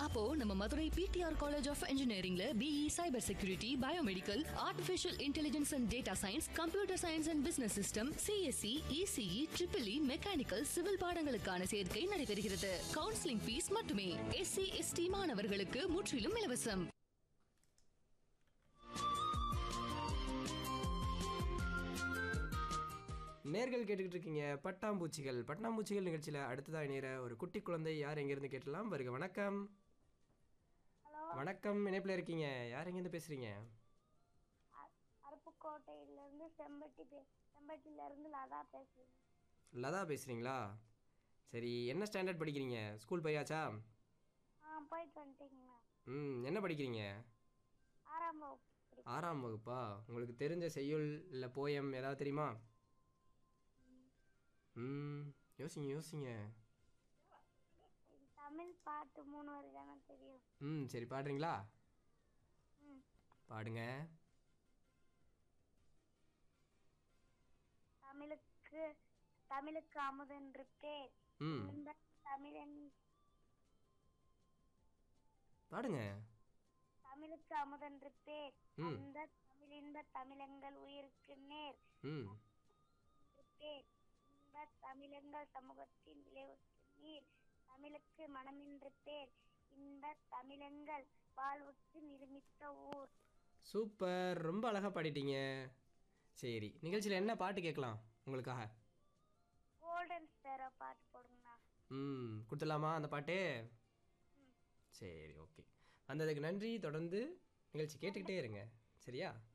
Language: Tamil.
அப்போ நம்ம மதுரை பிடிஆர் காலேஜ் ஆஃப் இன்ஜினியரிங்ல BE cyber security biomedical artificial intelligence and data science computer science and business system CSC ECE triple E mechanical civil பாடங்களுக்கான சேர்க்கை நடைபெறுகிறது கவுன்சிலிங் ஃபீஸ் மட்டுமே எஸ்சி எஸ்டி மாணவர்களுக்கு முற்றிலும் இலவசம் நேர்கள் கேட்டுக்கிட்டு இருக்கீங்க பட்டாம்பூச்சிகள் பட்டாம்பூச்சிகள் நிகழ்ச்சியில் அடுத்ததாக இணைகிற ஒரு குட்டி குழந்தை யார் எங்கேருந்து கேட்டலாம் வருக வணக்கம் ஹலோ வணக்கம் இணைப்பில் இருக்கீங்க யார் எங்கேருந்து பேசுகிறீங்க அ- அருப்புக்கோட்டையிலேருந்து செம்பட்டி பே செம்பட்டியிலேருந்து லதா பேசுகிறேன் லதா பேசுகிறீங்களா சரி என்ன ஸ்டாண்டர்ட் படிக்கிறீங்க ஸ்கூல் போயாச்சா ஆ போயிட்டு வந்துட்டீங்கண்ணா ம் என்ன படிக்கிறீங்க ஆறாம் வகுப்பு படிக்கிறேன். ஆறாம் வகுப்பா உங்களுக்கு தெரிஞ்ச செய்யுள் இல்லை போயம் ஏதாவது தெரியுமா ம் யோசிங்க யோசிங்க இது தமிழ் பாட்டு மூணு வரி தானே தெரியும் ம் சரி பாடுறீங்களா ம் பாடுங்க தமிழுக்கு தமிழுக்கு அமுதென்று பேர் ம் இந்த தமிழன் பாடுங்க தமிழுக்கு அமுதென்று பேர் ம். அந்த தமிழின்ப தமிழங்கள் உயிருக்கு நேர் ம் என்று பேர் இன்ப தமிழங்கள் சமூகத்தின் விளைவுக்கு நீர் தமிழுக்கு மனமென்று பேர் இன்ப தமிழங்கள் வாழ்வுக்கு நிர்மித்த ஊர் சூப்பர் ரொம்ப அழகாக பாடிட்டீங்க சரி நிகழ்ச்சியில் என்ன பாட்டு கேட்கலாம் உங்களுக்காக கோல்டன் ஸ்பேரோ பாட்டு போடுங்கண்ணா ம் கொடுத்துடலாமா அந்த பாட்டு சரி ஓகே வந்ததுக்கு நன்றி தொடர்ந்து நிகழ்ச்சி கேட்டுக்கிட்டே இருங்க சரியா